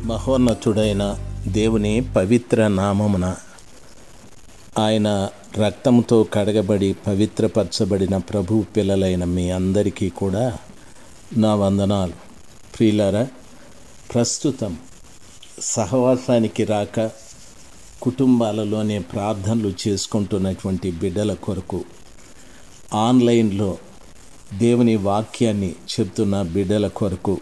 మహోన్నతుడైన దేవుని పవిత్ర నామమున ఆయన రక్తంతో కడగబడి పవిత్రపరచబడిన ప్రభు పిల్లలైన మీ అందరికీ కూడా నా వందనాలు ప్రియులారా ప్రస్తుతం సహవాసానికి రాక కుటుంబాలలోనే ప్రార్థనలు చేసుకుంటున్నటువంటి బిడ్డల కొరకు ఆన్లైన్లో దేవుని వాక్యాన్ని చెప్తున్న బిడ్డల కొరకు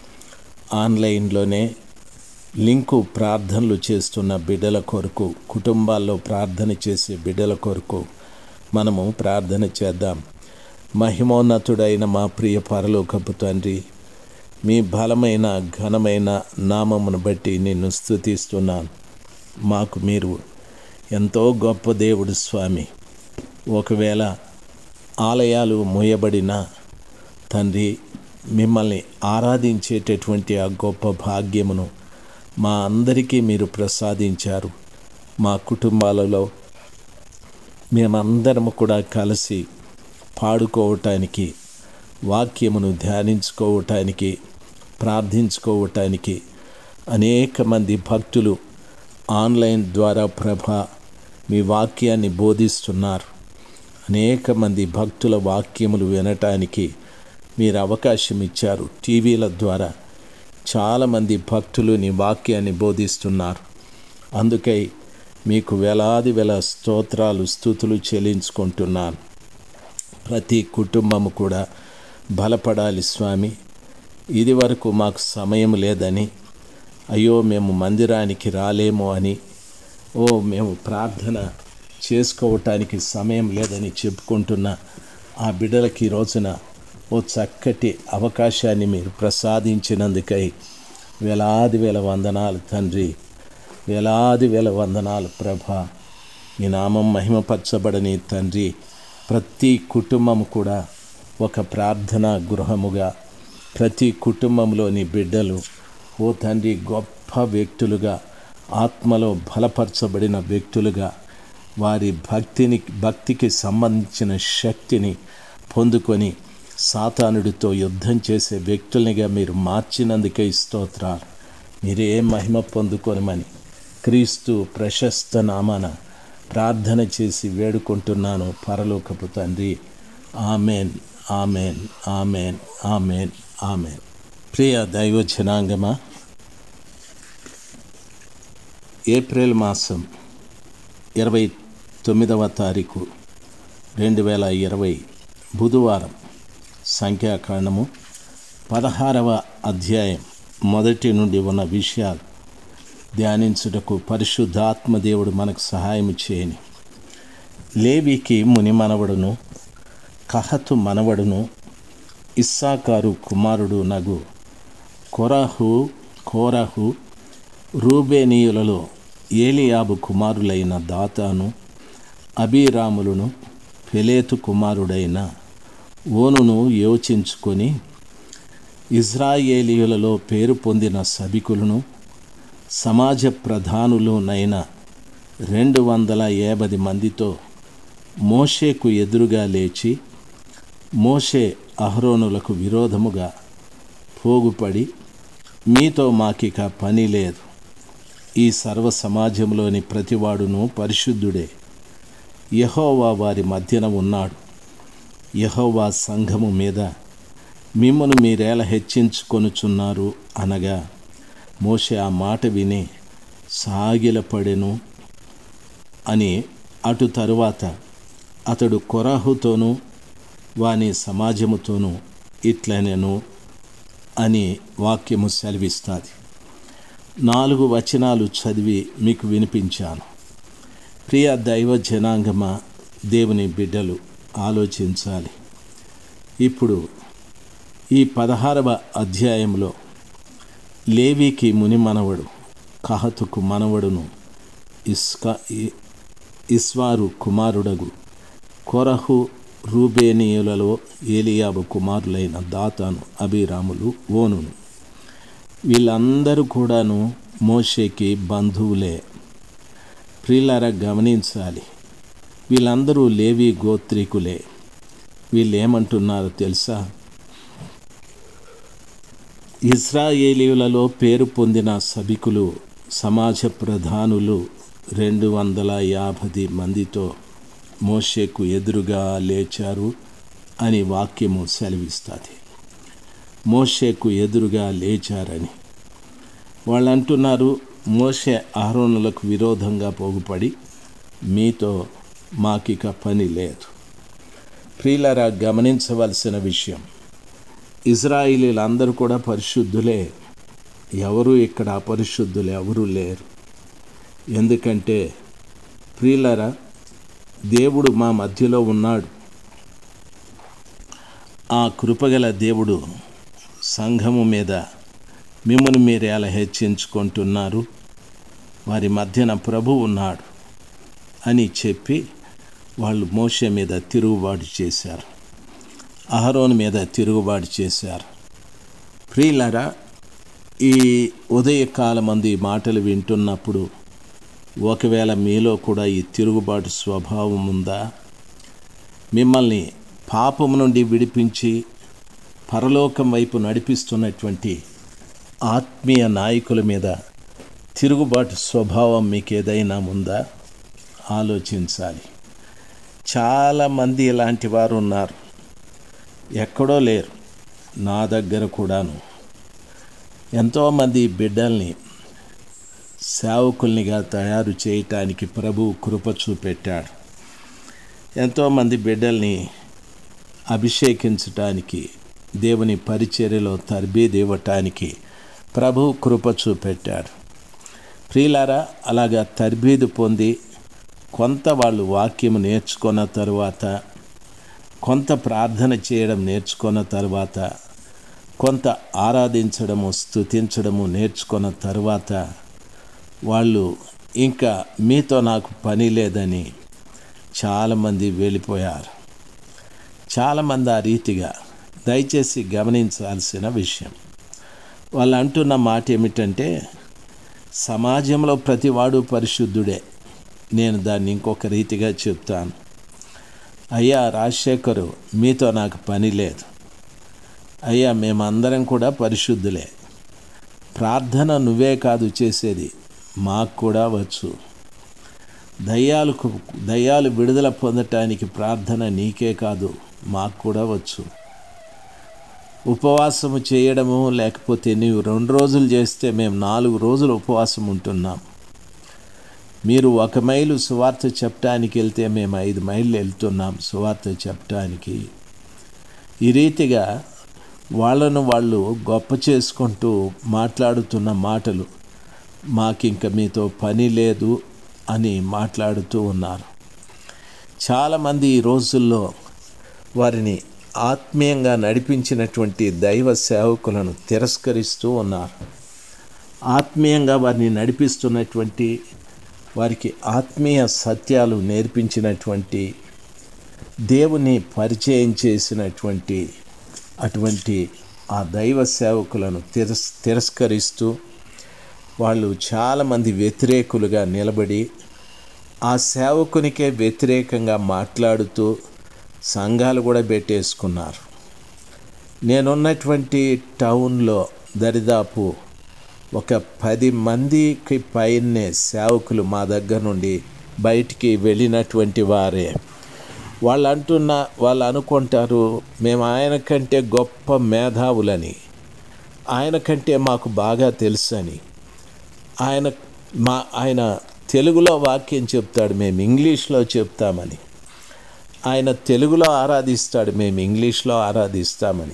ఆన్లైన్లోనే లింకు ప్రార్థనలు చేస్తున్న బిడ్డల కొరకు కుటుంబాల్లో ప్రార్థన చేసే బిడ్డల కొరకు మనము ప్రార్థన చేద్దాం మహిమోన్నతుడైన మా ప్రియ పరలోకపు తండ్రి మీ బలమైన ఘనమైన నామమును బట్టి నిన్ను స్తుతిస్తున్నాను మాకు మీరు ఎంతో గొప్ప దేవుడు స్వామి ఒకవేళ ఆలయాలు మూయబడిన తండ్రి మిమ్మల్ని ఆరాధించేటటువంటి ఆ గొప్ప భాగ్యమును మా అందరికీ మీరు ప్రసాదించారు మా కుటుంబాలలో మేమందరము కూడా కలిసి పాడుకోవటానికి వాక్యమును ధ్యానించుకోవటానికి ప్రార్థించుకోవటానికి అనేక మంది భక్తులు ఆన్లైన్ ద్వారా ప్రభ మీ వాక్యాన్ని బోధిస్తున్నారు అనేక మంది భక్తుల వాక్యములు వినటానికి మీరు అవకాశం ఇచ్చారు టీవీల ద్వారా చాలామంది భక్తులు నీ వాక్యాన్ని బోధిస్తున్నారు అందుకై మీకు వేలాది వేల స్తోత్రాలు స్థుతులు చెల్లించుకుంటున్నాను ప్రతి కుటుంబము కూడా బలపడాలి స్వామి ఇది వరకు మాకు సమయం లేదని అయ్యో మేము మందిరానికి రాలేమో అని ఓ మేము ప్రార్థన చేసుకోవటానికి సమయం లేదని చెప్పుకుంటున్న ఆ బిడ్డలకి ఈ రోజున ఓ చక్కటి అవకాశాన్ని మీరు ప్రసాదించినందుకై వేలాది వేల వందనాలు తండ్రి వేలాది వేల వందనాలు ప్రభ మీ నామం మహిమపరచబడని తండ్రి ప్రతి కుటుంబం కూడా ఒక ప్రార్థనా గృహముగా ప్రతి కుటుంబంలోని బిడ్డలు ఓ తండ్రి గొప్ప వ్యక్తులుగా ఆత్మలో బలపరచబడిన వ్యక్తులుగా వారి భక్తిని భక్తికి సంబంధించిన శక్తిని పొందుకొని సాతానుడితో యుద్ధం చేసే వ్యక్తుల్నిగా మీరు మార్చినందుకే స్తోత్రాలు మీరే మహిమ పొందుకొనమని క్రీస్తు ప్రశస్త నామాన ప్రార్థన చేసి వేడుకుంటున్నాను పరలోకపు తండ్రి amen amen amen amen amen ప్రియ దైవ జనాంగమా ఏప్రిల్ మాసం ఇరవై తొమ్మిదవ తారీఖు రెండు వేల ఇరవై బుధవారం సంఖ్యాకాండము పదహారవ అధ్యాయం మొదటి నుండి ఉన్న విషయాలు ధ్యానించుటకు పరిశుద్ధాత్మదేవుడు మనకు సహాయం చేయని లేవికి ముని మనవడును కహతు మనవడును ఇస్సాకారు కుమారుడు నగు కొరహు కోరహు రూబేనీయులలో ఏలియాబు కుమారులైన దాతాను అబీరాములను పెలేతు కుమారుడైన ఓనును యోచించుకొని ఇజ్రాయేలీయులలో పేరు పొందిన సభికులను సమాజ ప్రధానులునైన రెండు వందల యాభై మందితో మోషేకు ఎదురుగా లేచి మోషే అహరోనులకు విరోధముగా పోగుపడి మీతో మాకిక పని లేదు ఈ సర్వ సమాజంలోని ప్రతివాడును పరిశుద్ధుడే యహోవా వారి మధ్యన ఉన్నాడు యహోవా సంఘము మీద మిమ్మను మీరేలా హెచ్చించుకొనుచున్నారు అనగా మోషే ఆ మాట విని సాగిలపడెను అని అటు తరువాత అతడు కొరాహుతోనూ వాని సమాజముతోనూ ఇట్లనెను అని వాక్యము సెలవిస్తుంది నాలుగు వచనాలు చదివి మీకు వినిపించాను ప్రియ దైవ జనాంగమ దేవుని బిడ్డలు ఆలోచించాలి ఇప్పుడు ఈ పదహారవ అధ్యాయంలో లేవికి ముని మనవడు కహతుకు మనవడును ఇస్కా ఇస్వారు కుమారుడగు కొరహు రూబేనియులలో ఏలియాబు కుమారులైన దాతాను అభిరాములు ఓనును వీళ్ళందరూ కూడాను మోషేకి బంధువులే ప్రియులార గమనించాలి వీళ్ళందరూ లేవి గోత్రికులే వీళ్ళు ఏమంటున్నారో తెలుసా ఇస్రాయేలీయులలో పేరు పొందిన సభికులు సమాజ ప్రధానులు రెండు వందల యాభై మందితో మోషేకు ఎదురుగా లేచారు అని వాక్యము సెలవిస్తుంది మోషేకు ఎదురుగా లేచారని వాళ్ళు అంటున్నారు మోషే ఆరోణులకు విరోధంగా పోగుపడి మీతో మాకిక పని లేదు ప్రియులరా గమనించవలసిన విషయం ఇజ్రాయిలీలందరూ కూడా పరిశుద్ధులే ఎవరు ఇక్కడ అపరిశుద్ధులు ఎవరు లేరు ఎందుకంటే ప్రియులరా దేవుడు మా మధ్యలో ఉన్నాడు ఆ కృపగల దేవుడు సంఘము మీద మిమ్మల్ని మీరు ఎలా హెచ్చించుకుంటున్నారు వారి మధ్యన ప్రభు ఉన్నాడు అని చెప్పి వాళ్ళు మోషే మీద తిరుగుబాటు చేశారు అహరోన్ మీద తిరుగుబాటు చేశారు ప్రియులరా ఈ ఉదయకాలం మంది మాటలు వింటున్నప్పుడు ఒకవేళ మీలో కూడా ఈ తిరుగుబాటు స్వభావం ఉందా మిమ్మల్ని పాపము నుండి విడిపించి పరలోకం వైపు నడిపిస్తున్నటువంటి ఆత్మీయ నాయకుల మీద తిరుగుబాటు స్వభావం మీకు ఏదైనా ఉందా ఆలోచించాలి చాలామంది ఇలాంటి వారు ఉన్నారు ఎక్కడో లేరు నా దగ్గర కూడాను ఎంతోమంది బిడ్డల్ని సేవకుల్నిగా తయారు చేయటానికి ప్రభు కృప చూపెట్టాడు ఎంతోమంది బిడ్డల్ని అభిషేకించటానికి దేవుని పరిచర్యలో తర్బీది ఇవ్వటానికి ప్రభు కృప చూపెట్టాడు ప్రియులారా అలాగా తర్బీదు పొంది కొంత వాళ్ళు వాక్యం నేర్చుకున్న తరువాత కొంత ప్రార్థన చేయడం నేర్చుకున్న తర్వాత కొంత ఆరాధించడము స్తుతించడము నేర్చుకున్న తర్వాత వాళ్ళు ఇంకా మీతో నాకు పని లేదని చాలామంది వెళ్ళిపోయారు చాలామంది ఆ రీతిగా దయచేసి గమనించాల్సిన విషయం వాళ్ళు అంటున్న మాట ఏమిటంటే సమాజంలో ప్రతివాడు పరిశుద్ధుడే నేను దాన్ని ఇంకొక రీతిగా చెప్తాను అయ్యా రాజశేఖరు మీతో నాకు పని లేదు అయ్యా మేమందరం కూడా పరిశుద్ధులే ప్రార్థన నువ్వే కాదు చేసేది మాకు కూడా వచ్చు దయ్యాలకు దయ్యాలు విడుదల పొందటానికి ప్రార్థన నీకే కాదు మాకు కూడా వచ్చు ఉపవాసము చేయడము లేకపోతే నీవు రెండు రోజులు చేస్తే మేము నాలుగు రోజులు ఉపవాసం ఉంటున్నాం మీరు ఒక మైలు సువార్త చెప్పడానికి వెళ్తే మేము ఐదు మైళ్ళు వెళ్తున్నాం సువార్త చెప్పడానికి ఈ రీతిగా వాళ్ళను వాళ్ళు గొప్ప చేసుకుంటూ మాట్లాడుతున్న మాటలు మాకింక మీతో పని లేదు అని మాట్లాడుతూ ఉన్నారు చాలామంది ఈ రోజుల్లో వారిని ఆత్మీయంగా నడిపించినటువంటి దైవ సేవకులను తిరస్కరిస్తూ ఉన్నారు ఆత్మీయంగా వారిని నడిపిస్తున్నటువంటి వారికి ఆత్మీయ సత్యాలు నేర్పించినటువంటి దేవుని పరిచయం చేసినటువంటి అటువంటి ఆ దైవ సేవకులను తిరస్ తిరస్కరిస్తూ వాళ్ళు చాలామంది వ్యతిరేకులుగా నిలబడి ఆ సేవకునికే వ్యతిరేకంగా మాట్లాడుతూ సంఘాలు కూడా పెట్టేసుకున్నారు నేనున్నటువంటి టౌన్లో దరిదాపు ఒక పది మందికి పైనే సేవకులు మా దగ్గర నుండి బయటికి వెళ్ళినటువంటి వారే వాళ్ళు అంటున్న వాళ్ళు అనుకుంటారు మేము ఆయన కంటే గొప్ప మేధావులని ఆయన కంటే మాకు బాగా తెలుసని ఆయన మా ఆయన తెలుగులో వాక్యం చెప్తాడు మేము ఇంగ్లీష్లో చెప్తామని ఆయన తెలుగులో ఆరాధిస్తాడు మేము ఇంగ్లీష్లో ఆరాధిస్తామని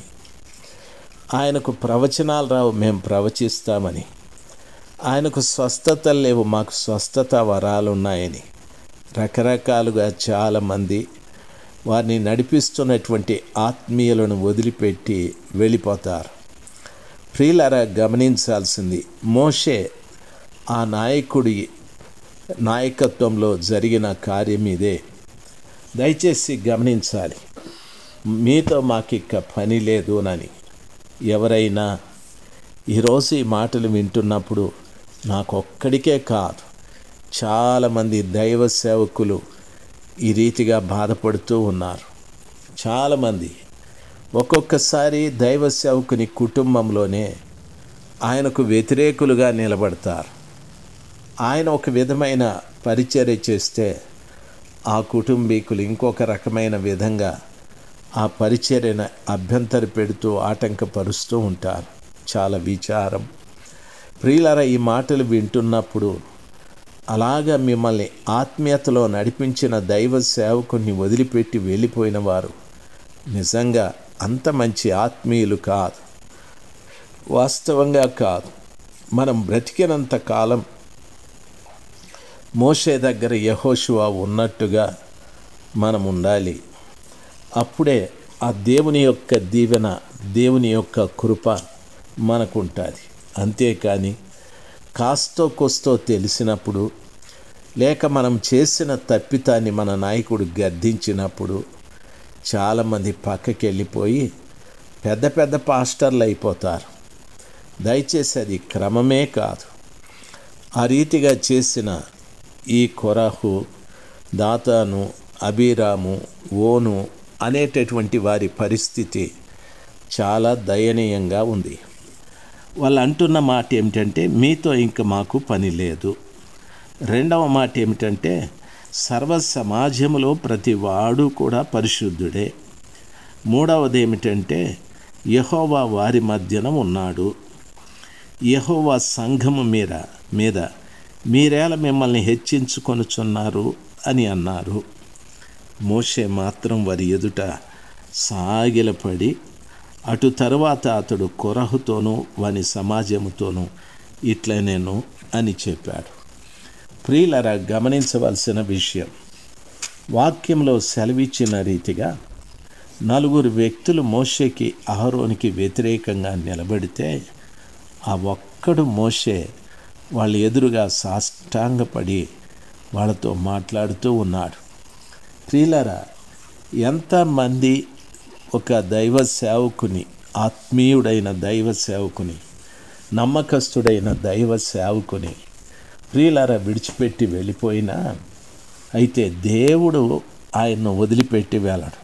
ఆయనకు ప్రవచనాలు రావు మేము ప్రవచిస్తామని ఆయనకు స్వస్థత లేవు మాకు స్వస్థత వరాలు ఉన్నాయని రకరకాలుగా చాలామంది వారిని నడిపిస్తున్నటువంటి ఆత్మీయులను వదిలిపెట్టి వెళ్ళిపోతారు ప్రియులరా గమనించాల్సింది మోషే ఆ నాయకుడి నాయకత్వంలో జరిగిన కార్యం ఇదే దయచేసి గమనించాలి మీతో మాకిక్క పని లేదు అని ఎవరైనా ఈరోజు ఈ మాటలు వింటున్నప్పుడు నాకొక్కడికే కాదు చాలామంది దైవ సేవకులు ఈ రీతిగా బాధపడుతూ ఉన్నారు చాలామంది ఒక్కొక్కసారి దైవ సేవకుని కుటుంబంలోనే ఆయనకు వ్యతిరేకులుగా నిలబడతారు ఆయన ఒక విధమైన పరిచర్య చేస్తే ఆ కుటుంబీకులు ఇంకొక రకమైన విధంగా ఆ పరిచర్యను అభ్యంతర పెడుతూ ఆటంకపరుస్తూ ఉంటారు చాలా విచారం ప్రియులర ఈ మాటలు వింటున్నప్పుడు అలాగా మిమ్మల్ని ఆత్మీయతలో నడిపించిన దైవ సేవకుని వదిలిపెట్టి వెళ్ళిపోయిన వారు నిజంగా అంత మంచి ఆత్మీయులు కాదు వాస్తవంగా కాదు మనం బ్రతికినంత కాలం మోషే దగ్గర యహోషువ ఉన్నట్టుగా మనం ఉండాలి అప్పుడే ఆ దేవుని యొక్క దీవెన దేవుని యొక్క కృప మనకుంటుంది అంతేకాని కాస్తో కొస్తో తెలిసినప్పుడు లేక మనం చేసిన తప్పితాన్ని మన నాయకుడు గద్దించినప్పుడు చాలామంది పక్కకి వెళ్ళిపోయి పెద్ద పెద్ద పాస్టర్లు అయిపోతారు దయచేసి అది క్రమమే కాదు ఆ రీతిగా చేసిన ఈ కొరాహు దాతాను అబీరాము ఓను అనేటటువంటి వారి పరిస్థితి చాలా దయనీయంగా ఉంది వాళ్ళు అంటున్న మాట ఏమిటంటే మీతో ఇంక మాకు పని లేదు రెండవ మాట ఏమిటంటే సర్వ సమాజంలో ప్రతి వాడు కూడా పరిశుద్ధుడే మూడవది ఏమిటంటే యహోవా వారి మధ్యన ఉన్నాడు యహోవా సంఘము మీద మీద మీరేల మిమ్మల్ని హెచ్చించుకొనుచున్నారు అని అన్నారు మోషే మాత్రం వారి ఎదుట సాగిలపడి అటు తరువాత అతడు కొరహుతోనూ వాని సమాజముతోనూ ఇట్లా నేను అని చెప్పాడు ప్రియులరా గమనించవలసిన విషయం వాక్యంలో సెలవిచ్చిన రీతిగా నలుగురు వ్యక్తులు మోషేకి అహరోనికి వ్యతిరేకంగా నిలబడితే ఆ ఒక్కడు మోషే వాళ్ళ ఎదురుగా సాష్టాంగపడి వాళ్ళతో మాట్లాడుతూ ఉన్నాడు ప్రియులరా ఎంతమంది ఒక దైవ సేవకుని ఆత్మీయుడైన దైవ సేవకుని నమ్మకస్తుడైన దైవ సేవకుని ప్రియులార విడిచిపెట్టి వెళ్ళిపోయినా అయితే దేవుడు ఆయన్ను వదిలిపెట్టి వెళ్ళడు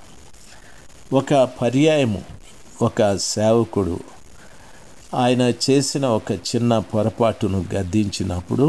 ఒక పర్యాయము ఒక సేవకుడు ఆయన చేసిన ఒక చిన్న పొరపాటును గద్దించినప్పుడు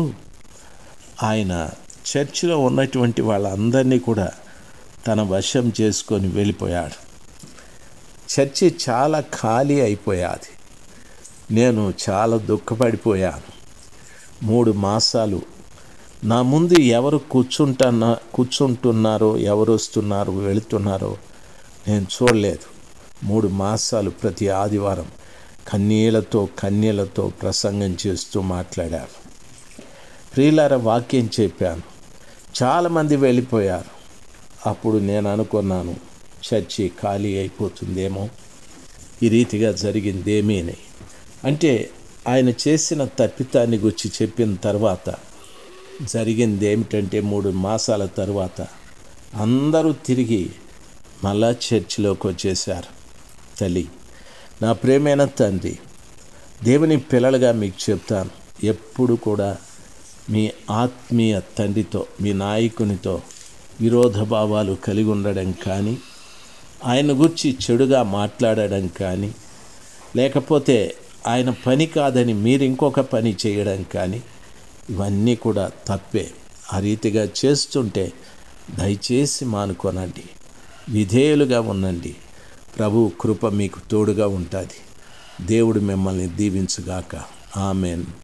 ఆయన చర్చిలో ఉన్నటువంటి వాళ్ళందరినీ కూడా తన వశం చేసుకొని వెళ్ళిపోయాడు చర్చి చాలా ఖాళీ అయిపోయాది నేను చాలా దుఃఖపడిపోయాను మూడు మాసాలు నా ముందు ఎవరు కూర్చుంటున్నా కూర్చుంటున్నారో ఎవరు వస్తున్నారో వెళుతున్నారో నేను చూడలేదు మూడు మాసాలు ప్రతి ఆదివారం కన్నీళ్లతో కన్నీళ్లతో ప్రసంగం చేస్తూ మాట్లాడాను ప్రియులార వాక్యం చెప్పాను చాలామంది వెళ్ళిపోయారు అప్పుడు నేను అనుకున్నాను చర్చి ఖాళీ అయిపోతుందేమో ఈ రీతిగా జరిగిందేమీ అని అంటే ఆయన చేసిన తప్పితాన్ని గురించి చెప్పిన తర్వాత జరిగింది ఏమిటంటే మూడు మాసాల తర్వాత అందరూ తిరిగి మళ్ళా చర్చిలోకి వచ్చేసారు తల్లి నా ప్రేమైన తండ్రి దేవుని పిల్లలుగా మీకు చెప్తాను ఎప్పుడు కూడా మీ ఆత్మీయ తండ్రితో మీ నాయకునితో విరోధ భావాలు కలిగి ఉండడం కానీ ఆయన గురించి చెడుగా మాట్లాడడం కానీ లేకపోతే ఆయన పని కాదని మీరు ఇంకొక పని చేయడం కానీ ఇవన్నీ కూడా తప్పే ఆ రీతిగా చేస్తుంటే దయచేసి మానుకోనండి విధేయులుగా ఉండండి ప్రభు కృప మీకు తోడుగా ఉంటుంది దేవుడు మిమ్మల్ని దీవించుగాక ఆమెన్